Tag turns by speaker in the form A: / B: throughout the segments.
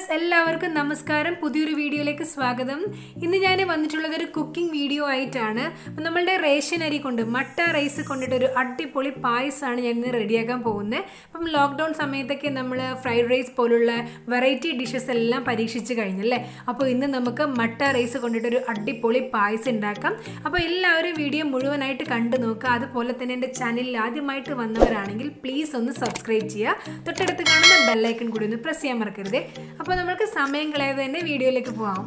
A: viewers എല്ലാവർക്കും നമസ്കാരം പുതിയൊരു വീഡിയോയിലേക്ക് സ്വാഗതം ഇന്ന് ഞാൻ വന്നിട്ടുള്ളത് ഒരു കുക്കിംഗ് വീഡിയോ ആയിട്ടാണ് അപ്പം നമ്മളുടെ റേഷൻ അരി കൊണ്ട് മട്ട റൈസ് കൊണ്ടിട്ട് ഒരു അടിപൊളി പായസമാണ് ഞാൻ ഇന്ന് റെഡിയാക്കാൻ പോകുന്നത് അപ്പം ലോക്ക്ഡൗൺ സമയത്തൊക്കെ നമ്മൾ ഫ്രൈഡ് റൈസ് പോലുള്ള വെറൈറ്റി ഡിഷസ് എല്ലാം പരീക്ഷിച്ച് കഴിഞ്ഞല്ലേ അപ്പോൾ ഇന്ന് നമുക്ക് മട്ട റൈസ് കൊണ്ടിട്ട് ഒരു അടിപൊളി പായസം ഉണ്ടാക്കാം അപ്പോൾ എല്ലാവരും വീഡിയോ മുഴുവനായിട്ട് കണ്ടു നോക്കുക അതുപോലെ തന്നെ എൻ്റെ ചാനലിൽ ആദ്യമായിട്ട് വന്നവരാണെങ്കിൽ പ്ലീസ് ഒന്ന് സബ്സ്ക്രൈബ് ചെയ്യുക തൊട്ടടുത്ത് കാണുന്ന ബെല്ലൈക്കൺ കൂടി ഒന്ന് പ്രസ് ചെയ്യാൻ മറക്കരുത് അപ്പോൾ നമുക്ക് സമയം കളയാതെ തന്നെ വീഡിയോയിലേക്ക് പോവാം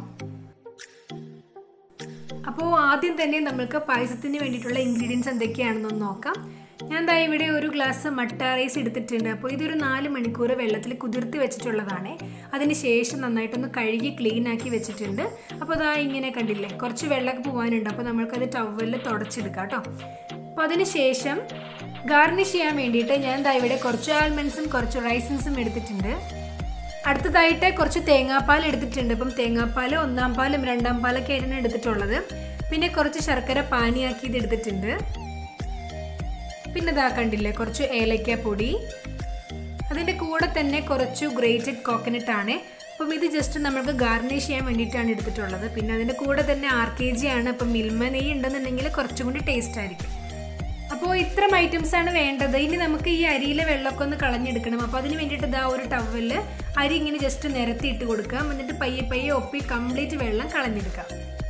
A: അപ്പോൾ ആദ്യം തന്നെ നമുക്ക് പായസത്തിന് വേണ്ടിയിട്ടുള്ള ഇൻഗ്രീഡിയൻസ് എന്തൊക്കെയാണെന്നൊന്ന് നോക്കാം ഞാൻ ദാ ഇവിടെ ഒരു ഗ്ലാസ് മട്ട റൈസ് എടുത്തിട്ടുണ്ട് അപ്പോൾ ഇതൊരു നാല് മണിക്കൂർ വെള്ളത്തിൽ കുതിർത്തി വെച്ചിട്ടുള്ളതാണ് അതിന് ശേഷം നന്നായിട്ടൊന്ന് കഴുകി ക്ലീൻ ആക്കി വെച്ചിട്ടുണ്ട് അപ്പോൾ അതാ ഇങ്ങനെ കണ്ടില്ലേ കുറച്ച് വെള്ളമൊക്കെ പോകാനുണ്ട് അപ്പോൾ നമ്മൾക്കത് ടവലിൽ തുടച്ചെടുക്കാം കേട്ടോ അപ്പോൾ അതിന് ശേഷം ഗാർണിഷ് ചെയ്യാൻ വേണ്ടിയിട്ട് ഞാൻ ദാ ഇവിടെ കുറച്ച് ആൽമണ്ട്സും കുറച്ച് റൈസിൻസും എടുത്തിട്ടുണ്ട് അടുത്തതായിട്ട് കുറച്ച് തേങ്ങാപ്പാൽ എടുത്തിട്ടുണ്ട് ഇപ്പം തേങ്ങാപ്പാൽ ഒന്നാം പാലും രണ്ടാം പാലൊക്കെ ആയിരുന്നു എടുത്തിട്ടുള്ളത് പിന്നെ കുറച്ച് ശർക്കര പാനിയാക്കിയത് എടുത്തിട്ടുണ്ട് പിന്നെ ഇതാ കണ്ടില്ലേ കുറച്ച് ഏലക്ക പൊടി അതിൻ്റെ കൂടെ തന്നെ കുറച്ച് ഗ്രേറ്റഡ് കോക്കനട്ട് ആണ് അപ്പം ഇത് ജസ്റ്റ് നമുക്ക് ഗാർണിഷ് ചെയ്യാൻ വേണ്ടിയിട്ടാണ് എടുത്തിട്ടുള്ളത് പിന്നെ അതിൻ്റെ കൂടെ തന്നെ ആർ കെ ജി ആണ് അപ്പം മിൽമ നെയ്യ് ഉണ്ടെന്നുണ്ടെങ്കിൽ കുറച്ചും കൂടി ടേസ്റ്റ് ആയിരിക്കും അപ്പോൾ ഇത്തരം ഐറ്റംസ് ആണ് വേണ്ടത് ഇനി നമുക്ക് ഈ അരിയിലെ വെള്ളമൊക്കെ ഒന്ന് കളഞ്ഞെടുക്കണം അപ്പോൾ അതിന് വേണ്ടിയിട്ട് ഇതാ ഒരു ടവലിൽ അരി ഇങ്ങനെ ജസ്റ്റ് നിരത്തി ഇട്ട് കൊടുക്കാം എന്നിട്ട് പയ്യെ പയ്യെ ഒപ്പി കംപ്ലീറ്റ് വെള്ളം കളഞ്ഞെടുക്കാം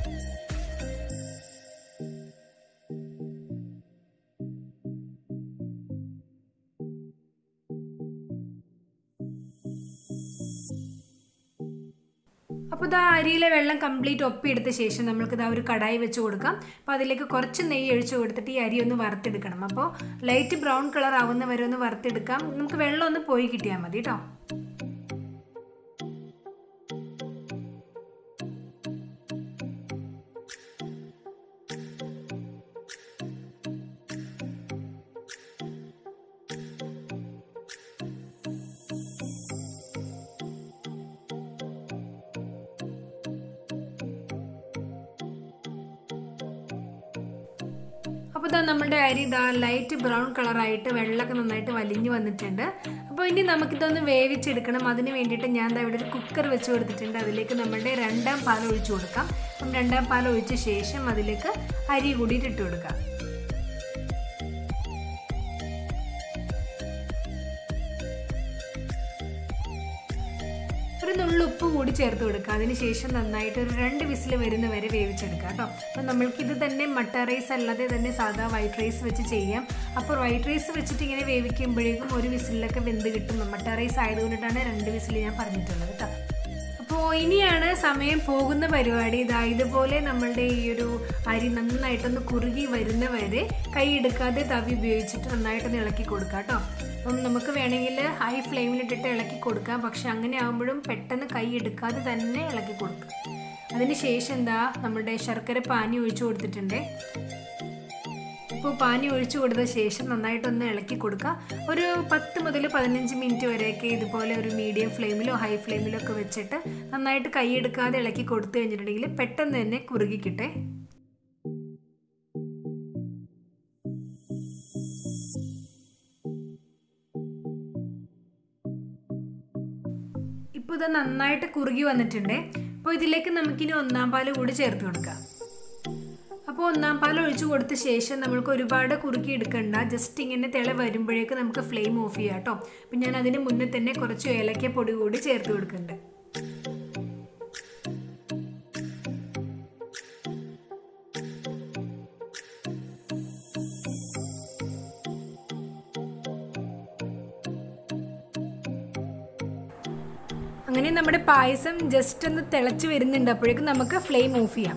A: അപ്പോൾ ഇതാ അരിയിലെ വെള്ളം കംപ്ലീറ്റ് ഒപ്പിയെടുത്ത ശേഷം നമ്മൾക്ക് ഇതാ ഒരു കടായി വെച്ച് കൊടുക്കാം അപ്പോൾ അതിലേക്ക് കുറച്ച് നെയ്യ് ഒഴിച്ച് കൊടുത്തിട്ട് ഈ അരി ഒന്ന് വറുത്തെടുക്കണം അപ്പോൾ ലൈറ്റ് ബ്രൗൺ കളർ ആവുന്ന വരെ ഒന്ന് വറുത്തെടുക്കാം നമുക്ക് വെള്ളം ഒന്ന് പോയി കിട്ടിയാൽ മതി കേട്ടോ അപ്പോൾ ഇതാ നമ്മുടെ അരി ഇതാ ലൈറ്റ് ബ്രൗൺ കളറായിട്ട് വെള്ളമൊക്കെ നന്നായിട്ട് വലിഞ്ഞു വന്നിട്ടുണ്ട് അപ്പോൾ ഇനി നമുക്കിതൊന്ന് വേവിച്ചെടുക്കണം അതിന് വേണ്ടിയിട്ട് ഞാൻ ദാ ഇവിടെ ഒരു കുക്കർ വെച്ച് കൊടുത്തിട്ടുണ്ട് അതിലേക്ക് നമ്മുടെ രണ്ടാം പാൽ ഒഴിച്ചു കൊടുക്കാം അപ്പം രണ്ടാം പാൽ ഒഴിച്ച ശേഷം അതിലേക്ക് അരി കൂടിയിട്ട് ഇട്ട് കൊടുക്കാം ഒരു നുള്ളു ഉപ്പ് കൂടി ചേർത്ത് കൊടുക്കുക അതിനുശേഷം നന്നായിട്ട് ഒരു രണ്ട് വിസിൽ വരുന്ന വരെ വേവിച്ചെടുക്കുക കേട്ടോ അപ്പം നമ്മൾക്ക് ഇത് തന്നെ മട്ട റൈസ് അല്ലാതെ തന്നെ സാധാ വൈറ്റ് റൈസ് വെച്ച് ചെയ്യാം അപ്പോൾ വൈറ്റ് റൈസ് വെച്ചിട്ട് ഇങ്ങനെ വേവിക്കുമ്പോഴേക്കും ഒരു വിസിലൊക്കെ വെന്ത് കിട്ടും മട്ട റൈസ് ആയതുകൊണ്ടിട്ടാണ് രണ്ട് വിസിൽ ഞാൻ പറഞ്ഞിട്ടുള്ളത് കേട്ടോ അപ്പോൾ ഇനിയാണ് സമയം പോകുന്ന പരിപാടി ഇതാ ഇതുപോലെ നമ്മളുടെ ഈ ഒരു അരി നന്നായിട്ടൊന്ന് കുറുകി വരുന്ന വരെ കൈ എടുക്കാതെ തവി ഉപയോഗിച്ചിട്ട് നന്നായിട്ടൊന്ന് ഇളക്കി കൊടുക്കാം കേട്ടോ അപ്പം നമുക്ക് വേണമെങ്കിൽ ഹൈ ഫ്ലെയിമിലിട്ടിട്ട് ഇളക്കി കൊടുക്കാം പക്ഷെ അങ്ങനെ ആകുമ്പോഴും പെട്ടെന്ന് കൈ എടുക്കാതെ തന്നെ ഇളക്കി കൊടുക്കാം അതിന് ശേഷം എന്താ നമ്മുടെ ശർക്കര പാനി ഒഴിച്ചു കൊടുത്തിട്ടുണ്ട് ഇപ്പോൾ പാനി ഒഴിച്ചു കൊടുത്ത ശേഷം നന്നായിട്ടൊന്ന് ഇളക്കി കൊടുക്കുക ഒരു പത്ത് മുതൽ പതിനഞ്ച് മിനിറ്റ് വരെയൊക്കെ ഇതുപോലെ ഒരു മീഡിയം ഫ്ലെയിമിലോ ഹൈ ഫ്ലെയിമിലോ ഒക്കെ വെച്ചിട്ട് നന്നായിട്ട് കൈയെടുക്കാതെ ഇളക്കി കൊടുത്തു കഴിഞ്ഞിട്ടുണ്ടെങ്കിൽ പെട്ടെന്ന് തന്നെ കുറുകി കിട്ടേ ഇപ്പോൾ ഇത് നന്നായിട്ട് കുറുകി വന്നിട്ടുണ്ട് അപ്പോൾ ഇതിലേക്ക് നമുക്കിനി ഒന്നാം പാല് കൂടി ചേർത്ത് കൊടുക്കാം അപ്പോൾ ഒന്നാം പാൽ ഒഴിച്ചു കൊടുത്ത ശേഷം നമ്മൾക്ക് ഒരുപാട് കുറുക്കി എടുക്കണ്ട ജസ്റ്റ് ഇങ്ങനെ തിള വരുമ്പോഴേക്ക് നമുക്ക് ഫ്ലെയിം ഓഫ് ചെയ്യാം കേട്ടോ അപ്പം ഞാൻ അതിന് മുന്നേ തന്നെ കുറച്ച് ഏലക്ക പൊടി കൂടി ചേർത്ത് കൊടുക്കുന്നുണ്ട് അങ്ങനെ നമ്മുടെ പായസം ജസ്റ്റ് ഒന്ന് തിളച്ച് വരുന്നുണ്ട് അപ്പോഴേക്കും നമുക്ക് ഫ്ലെയിം ഓഫ് ചെയ്യാം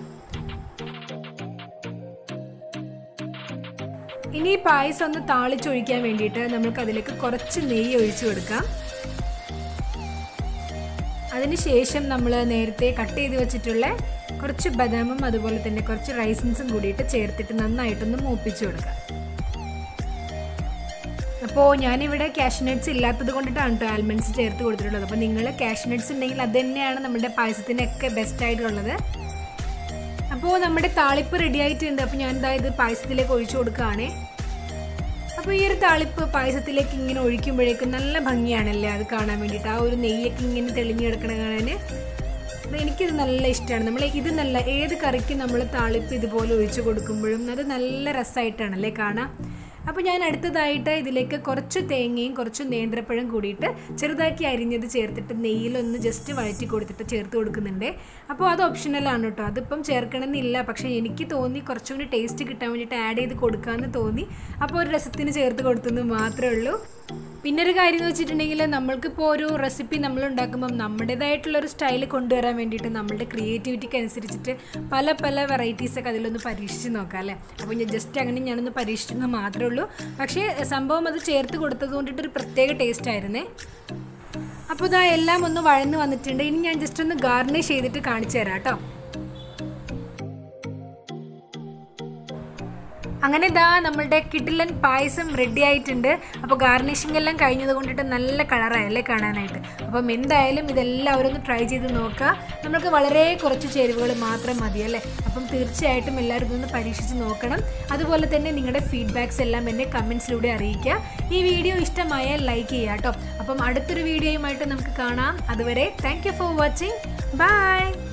A: ഇനി ഈ പായസം ഒന്ന് താളിച്ചൊഴിക്കാൻ വേണ്ടിയിട്ട് നമുക്ക് അതിലേക്ക് കുറച്ച് നെയ്യ് ഒഴിച്ചു കൊടുക്കാം അതിനുശേഷം നമ്മൾ നേരത്തെ കട്ട് ചെയ്ത് വെച്ചിട്ടുള്ള കുറച്ച് ബദാമും അതുപോലെ തന്നെ കുറച്ച് റൈസിൻസും കൂടിയിട്ട് ചേർത്തിട്ട് നന്നായിട്ടൊന്ന് മൂപ്പിച്ചു കൊടുക്കാം അപ്പോൾ ഞാനിവിടെ കാഷ്നട്ട്സ് ഇല്ലാത്തത് കൊണ്ടിട്ടാണ് കേട്ടോ ആൽമണ്ട്സ് ചേർത്ത് കൊടുത്തിട്ടുള്ളത് അപ്പോൾ നിങ്ങൾ കാഷ്നട്ട്സ് ഉണ്ടെങ്കിൽ അത് തന്നെയാണ് നമ്മുടെ പായസത്തിനൊക്കെ ബെസ്റ്റ് ആയിട്ടുള്ളത് അപ്പോൾ നമ്മുടെ താളിപ്പ് റെഡി ആയിട്ടുണ്ട് അപ്പോൾ ഞാൻ എന്താ ഇത് പായസത്തിലേക്ക് ഒഴിച്ചു കൊടുക്കുകയാണേ അപ്പോൾ അപ്പോൾ ഈ ഒരു താളിപ്പ് പായസത്തിലേക്ക് ഇങ്ങനെ ഒഴിക്കുമ്പോഴേക്കും നല്ല ഭംഗിയാണല്ലേ അത് കാണാൻ വേണ്ടിയിട്ട് ആ ഒരു നെയ്യൊക്കെ ഇങ്ങനെ തെളിഞ്ഞു കിടക്കണ കാണാൻ അത് എനിക്കിത് നല്ല ഇഷ്ടമാണ് നമ്മൾ ഇത് നല്ല ഏത് കറിക്കും നമ്മൾ താളിപ്പ് ഇതുപോലെ ഒഴിച്ചു കൊടുക്കുമ്പോഴും അത് നല്ല രസമായിട്ടാണല്ലേ കാണാം അപ്പോൾ ഞാൻ അടുത്തതായിട്ട് ഇതിലേക്ക് കുറച്ച് തേങ്ങയും കുറച്ച് നേന്ത്രപ്പഴം കൂടിയിട്ട് ചെറുതാക്കി അരിഞ്ഞത് ചേർത്തിട്ട് നെയ്യിലൊന്ന് ജസ്റ്റ് വഴറ്റി കൊടുത്തിട്ട് ചേർത്ത് കൊടുക്കുന്നുണ്ട് അപ്പോൾ അത് ഓപ്ഷണലാണ് കേട്ടോ അതിപ്പം ചേർക്കണമെന്നില്ല പക്ഷേ എനിക്ക് തോന്നി കുറച്ചും കൂടി ടേസ്റ്റ് കിട്ടാൻ വേണ്ടിയിട്ട് ആഡ് ചെയ്ത് കൊടുക്കാമെന്ന് തോന്നി അപ്പോൾ ഒരു രസത്തിന് ചേർത്ത് കൊടുത്തെന്ന് മാത്രമേ ഉള്ളൂ പിന്നെ ഒരു കാര്യം എന്ന് വെച്ചിട്ടുണ്ടെങ്കിൽ നമ്മൾക്കിപ്പോൾ ഒരു റെസിപ്പി നമ്മൾ ഉണ്ടാക്കുമ്പം നമ്മുടേതായിട്ടുള്ള ഒരു സ്റ്റൈൽ കൊണ്ടുവരാൻ വേണ്ടിയിട്ട് നമ്മളുടെ ക്രിയേറ്റിവിറ്റിക്ക് അനുസരിച്ചിട്ട് പല പല വെറൈറ്റീസൊക്കെ അതിലൊന്ന് പരീക്ഷിച്ച് നോക്കാം അല്ലേ അപ്പോൾ ഞാൻ ജസ്റ്റ് അങ്ങനെ ഞാനൊന്ന് പരീക്ഷിച്ചെന്ന് മാത്രമേ ഉള്ളൂ പക്ഷേ സംഭവം അത് ചേർത്ത് കൊടുത്തത് കൊണ്ടിട്ടൊരു പ്രത്യേക ടേസ്റ്റ് ആയിരുന്നേ അപ്പോൾ ഇതാ എല്ലാം ഒന്ന് വഴന്ന് വന്നിട്ടുണ്ട് ഇനി ഞാൻ ജസ്റ്റ് ഒന്ന് ഗാർണിഷ് ചെയ്തിട്ട് കാണിച്ചു തരാം കേട്ടോ അങ്ങനെ ഇതാ നമ്മളുടെ കിഡിലൻ പായസം റെഡി ആയിട്ടുണ്ട് അപ്പോൾ ഗാർണിഷിംഗ് എല്ലാം കഴിഞ്ഞത് കൊണ്ടിട്ട് നല്ല കളറായല്ലേ കാണാനായിട്ട് അപ്പം എന്തായാലും ഇതെല്ലാവരും ഒന്ന് ട്രൈ ചെയ്ത് നോക്കുക നമുക്ക് വളരെ കുറച്ച് ചേരുവകൾ മാത്രം മതി അല്ലേ അപ്പം തീർച്ചയായിട്ടും എല്ലാവരും ഇതൊന്ന് പരീക്ഷിച്ച് നോക്കണം അതുപോലെ തന്നെ നിങ്ങളുടെ ഫീഡ്ബാക്സ് എല്ലാം എന്നെ കമൻസിലൂടെ അറിയിക്കുക ഈ വീഡിയോ ഇഷ്ടമായാൽ ലൈക്ക് ചെയ്യുക കേട്ടോ അപ്പം അടുത്തൊരു വീഡിയോയുമായിട്ട് നമുക്ക് കാണാം അതുവരെ thank you for watching by